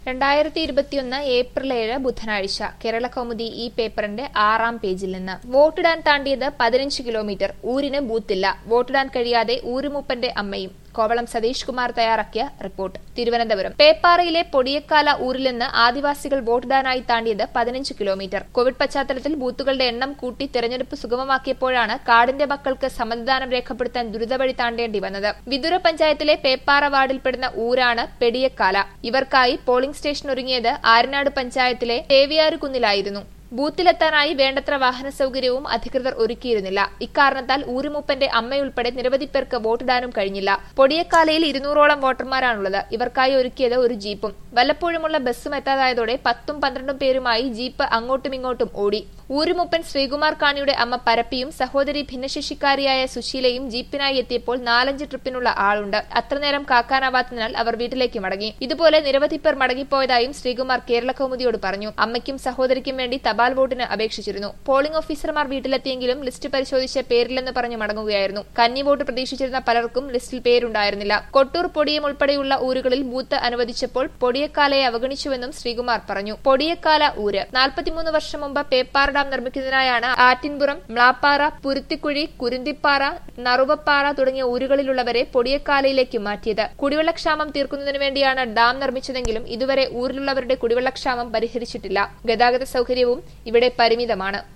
രണ്ടായിരത്തി ഇരുപത്തിയൊന്ന് ഏപ്രിൽ ഏഴ് ബുധനാഴ്ച കേരള കൗമുദി ഈ പേപ്പറിന്റെ ആറാം പേജിൽ നിന്ന് വോട്ടിടാൻ താണ്ടിയത് പതിനഞ്ച് കിലോമീറ്റർ ഊരിന് ബൂത്തില്ല വോട്ടിടാൻ കഴിയാതെ ഊരുമൂപ്പന്റെ അമ്മയും കോവളം സതീഷ് കുമാർ തയ്യാറാക്കിയ റിപ്പോർട്ട് തിരുവനന്തപുരം പേപ്പാറയിലെ പൊടിയക്കാല ഊരിൽ നിന്ന് ആദിവാസികൾ വോട്ടിടാനായി താണ്ടിയത് പതിനഞ്ച് കിലോമീറ്റർ കോവിഡ് പശ്ചാത്തലത്തിൽ ബൂത്തുകളുടെ എണ്ണം കൂട്ടി തെരഞ്ഞെടുപ്പ് സുഗമമാക്കിയപ്പോഴാണ് കാടിന്റെ മക്കൾക്ക് സമ്മതിദാനം രേഖപ്പെടുത്താൻ ദുരിതവഴി താണ്ടേണ്ടി വന്നത് വിതുര പഞ്ചായത്തിലെ പേപ്പാറ വാർഡിൽപ്പെടുന്ന ഊരാണ് പെടിയക്കാല ഇവർക്കായി പോളിംഗ് സ്റ്റേഷൻ ഒരുങ്ങിയത് ആരനാട് പഞ്ചായത്തിലെ തേവിയാരുകുന്നിലായിരുന്നു ബൂത്തിലെത്താനായി വേണ്ടത്ര വാഹന സൌകര്യവും അധികൃതർ ഒരുക്കിയിരുന്നില്ല ഇക്കാരണത്താൽ ഊരുമൂപ്പന്റെ അമ്മയുൾപ്പെടെ നിരവധി പേർക്ക് വോട്ടിടാനും കഴിഞ്ഞില്ല പൊടിയക്കാലയിൽ ഇരുന്നൂറോളം വോട്ടർമാരാണുള്ളത് ഇവർക്കായി ഒരുക്കിയത് ഒരു ജീപ്പും വല്ലപ്പോഴുമുള്ള ബസ്സും എത്താതായതോടെ പത്തും പന്ത്രണ്ടും പേരുമായി ജീപ്പ് അങ്ങോട്ടും ഇങ്ങോട്ടും ഓടി ഊരുമൂപ്പൻ ശ്രീകുമാർ കാണിയുടെ അമ്മ പരപ്പിയും സഹോദരി ഭിന്നശേഷിക്കാരിയായ സുശീലയും ജീപ്പിനായി എത്തിയപ്പോൾ നാലഞ്ച് ട്രിപ്പിനുള്ള ആളുണ്ട് അത്രനേരം കാക്കാനാവാത്തതിനാൽ അവർ വീട്ടിലേക്ക് മടങ്ങി ഇതുപോലെ നിരവധി പേർ മടങ്ങിപ്പോയതായും ശ്രീകുമാർ കേരള കൗമുദിയോട് പറഞ്ഞു അമ്മയ്ക്കും സഹോദരിക്കും വേണ്ടി തപാൽ വോട്ടിന് അപേക്ഷിച്ചിരുന്നു പോളിംഗ് ഓഫീസർമാർ വീട്ടിലെത്തിയെങ്കിലും ലിസ്റ്റ് പരിശോധിച്ച് പേരില്ലെന്ന് പറഞ്ഞ് മടങ്ങുകയായിരുന്നു കന്നി വോട്ട് പ്രതീക്ഷിച്ചിരുന്ന പലർക്കും ലിസ്റ്റിൽ പേരുണ്ടായിരുന്നില്ല കൊട്ടൂർ പൊടിയം ഉൾപ്പെടെയുള്ള ഊരുകളിൽ ബൂത്ത് അനുവദിച്ചപ്പോൾ പൊടിയക്കാലയെ അവഗണിച്ചുവെന്നും ശ്രീകുമാർ പറഞ്ഞു പൊടിയക്കാല ഊര് നാൽപ്പത്തിമൂന്ന് വർഷം മുമ്പ് പേപ്പാറ ഡാം നിർമ്മിക്കുന്നതിനായാണ് ആറ്റിൻപുറം മ്ലാപ്പാറ പുരുത്തിക്കുഴി കുരുന്തിപ്പാറ നറുവപ്പാറ തുടങ്ങിയ ഊരുകളിലുള്ളവരെ പൊടിയക്കാലയിലേക്ക് മാറ്റിയത് കുടിവെള്ളക്ഷാമം തീർക്കുന്നതിനു വേണ്ടിയാണ് ഡാം നിർമ്മിച്ചതെങ്കിലും ഇതുവരെ ഊരിലുള്ളവരുടെ കുടിവെള്ളക്ഷാമം പരിഹരിച്ചിട്ടില്ല ഗതാഗത സൌകര്യവും ഇവിടെ പരിമിതമാണ്